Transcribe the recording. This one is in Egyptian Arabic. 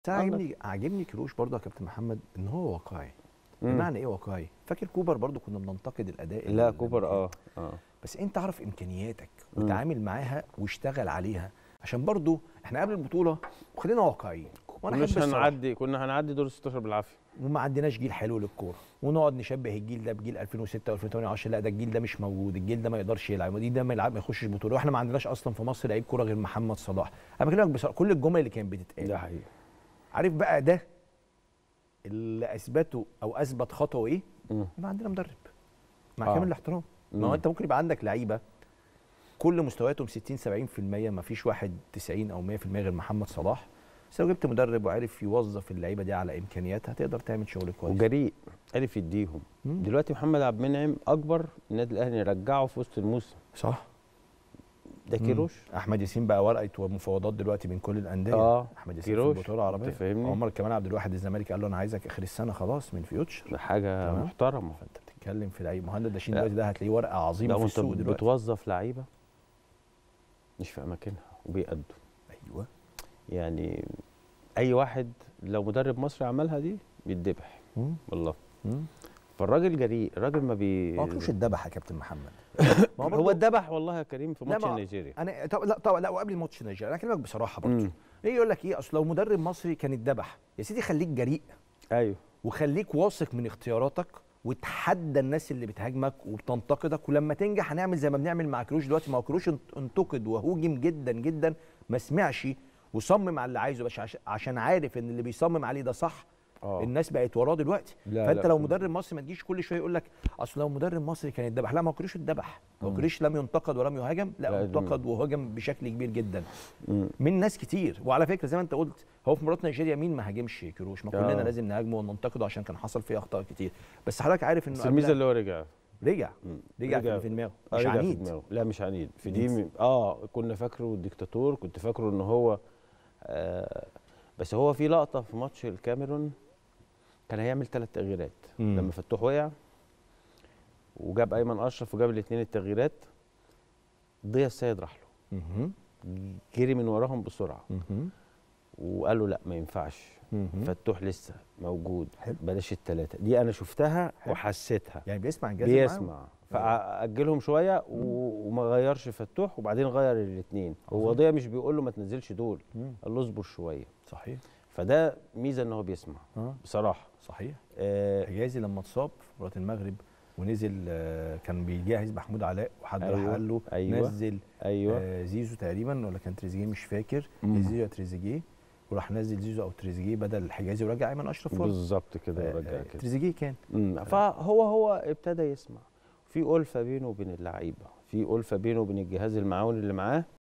بس أنا عاجبني عاجبني كروش برضه يا كابتن محمد ان هو واقعي بمعنى ايه واقعي فاكر كوبر برضه كنا بننتقد الاداء لا ال- كوبر اه اه بس انت عارف امكانياتك مم. وتعامل معاها واشتغل عليها عشان برضه احنا قبل البطوله وخلينا واقعيين وانا كناش احب الصراحة. هنعدي كنا هنعدي دور 16 بالعافيه وما عندناش جيل حلو للكوره ونقعد نشبه الجيل ده بجيل 2006 و2008 لا ده الجيل ده مش موجود الجيل ده ما يقدرش يلعب الجيل ده ما يلعب ما يخشش بطوله واحنا ما عندناش اصلا في مصر لعيب كوره غير محمد صلاح انا بكلمك بصراحه كل الجمل اللي كانت بتتقال ده حقيقي عارف بقى ده اللي اثبته او اثبت خطوه ايه مم. يبقى عندنا مدرب مع آه. كامل الاحترام ما هو مم. انت ممكن يبقى عندك لعيبه كل مستوياتهم 60 70% ما فيش واحد 90 او 100% غير محمد صلاح بس لو جبت مدرب وعرف يوظف اللعيبه دي على امكانياتها تقدر تعمل شغل كويس وجريء عرف يديهم مم. دلوقتي محمد عبد المنعم اكبر النادي الاهلي يرجعه في وسط الموسم صح ده كيروش احمد ياسين بقى ورقه ومفاوضات دلوقتي من كل الانديه اه احمد ياسين كيروش. في البطوله العربيه أنت فاهمني؟ عمر كمان عبد الواحد الزمالك قال له انا عايزك اخر السنه خلاص من فيوتشر ده حاجه تمام. محترمه فانت بتتكلم في لعيب مهند داشين لا. دلوقتي ده هتلاقيه ورقه عظيمه لا في وانت السوق دلوقتي بتوظف لعيبه مش في اماكنها وبيأدوا ايوه يعني اي واحد لو مدرب مصري عملها دي بيتذبح مم. والله مم. فالراجل جريء الراجل ما بي ما هو كروش الدبح يا كابتن محمد ما هو برضه- اتذبح والله يا كريم في لا، ماتش ما- نيجيريا انا طب لا طبعا لا وقبل ماتش نيجيريا انا اكلمك بصراحه برضه مم. ايه يقول لك ايه اصل لو مدرب مصري كان اتذبح يا سيدي خليك جريء ايوه وخليك واثق من اختياراتك وتحدى الناس اللي بتهاجمك وبتنتقدك ولما تنجح هنعمل زي ما بنعمل مع كروش دلوقتي ما هو كروش انت- انتقد وهوجم جدا جدا ما سمعش وصمم على اللي عايزه بس عش- عشان عارف ان اللي بيصمم عليه ده صح اه الناس بقت وراه دلوقتي لا، فانت لا. لو مدرب مصري ما تجيش كل شويه يقول لك اصل لو مدرب مصري كان اتذبح لا ما هو كروش اتذبح هو مم. كروش لم ينتقد ولم يهاجم لا, لا، انتقد وهاجم بشكل كبير جدا مم. من ناس كتير وعلى فكره زي ما انت قلت هو في مباراه نيجيريا مين ما هاجمش كروش ما كلنا آه. لازم نهاجمه وننتقده عشان كان حصل فيه اخطاء كتير بس حضرتك عارف انه بس الميزه قبلها اللي هو رجع رجع مم. رجع, رجع في دماغه آه، مش رجع في عنيد دماغه. لا مش عنيد في دي- دي م- اه كنا فاكره ديكتاتور كنت فاكره ان هو آه بس هو في لقطه في ماتش الكاميرون كان هيعمل ثلاث تغييرات مم. لما فتوح وقع وجاب ايمن اشرف وجاب الاثنين التغييرات ضيا السيد راح له مهم. جري من وراهم بسرعه مهم. وقال له لا ما ينفعش مهم. فتوح لسه موجود حلو. بلاش الثلاثه دي انا شفتها حلو. وحسيتها يعني بيسمع الجهاز اللي معاه. بيسمع فاجلهم شويه و- وما غيرش فتوح وبعدين غير الاثنين هو عظيم. ضيا مش بيقول له ما تنزلش دول مم. قال له اصبر شويه صحيح فده ميزه ان هو بيسمع اه بصراحه صحيح آه حجازي لما اتصاب في مباراه المغرب ونزل آه، كان بيجهز محمود علاء وحد راح أيوة، قال له أيوة. نزل ايوه آه زيزو تقريبا ولا كان تريزيجيه مش فاكر مم. زيزو يا تريزيجيه وراح نزل زيزو او تريزيجيه بدل الحجازي ورجع ايمن اشرف ورا. بالظبط كده آه، ورجع آه، كده تريزيجيه كان مم. فهو هو ابتدى يسمع في ألفة بينه وبين اللعيبه في ألفة بينه وبين الجهاز المعاون اللي معاه